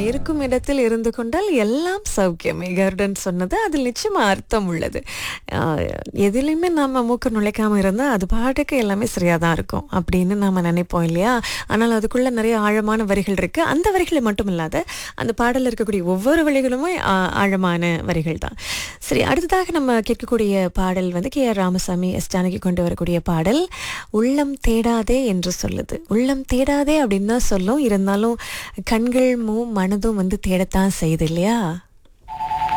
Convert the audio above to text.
இருக்கும் இடத்தில் இருந்து கொண்டால் எல்லாம் சௌக்கியமே கருடன் சொன்னது அதில் நிச்சயமா அர்த்தம் உள்ளது ஆஹ், எதுலையுமே நம்ம மூக்க நுழைக்காம இருந்தால் அது பாட்டுக்கு எல்லாமே சரியாக தான் இருக்கும் அப்படின்னு நாம நினைப்போம் இல்லையா ஆனால் அதுக்குள்ள நிறைய ஆழமான வரிகள் இருக்கு அந்த வரிகளை மட்டும் இல்லாத அந்த பாடலில் இருக்கக்கூடிய ஒவ்வொரு வரிகளுமே ஆ- ஆழமான வரிகள் தான் சரி அடுத்ததாக நம்ம கேட்கக்கூடிய பாடல் வந்து K R Ramasamy S Janaki கொண்டு வரக்கூடிய பாடல் உள்ளம் தேடாதே என்று சொல்லுது உள்ளம் தேடாதே அப்படின்னு தான் சொல்லும் இருந்தாலும் கண்கள் மூ மனதும் வந்து தேடத்தான் செய்யுது இல்லையா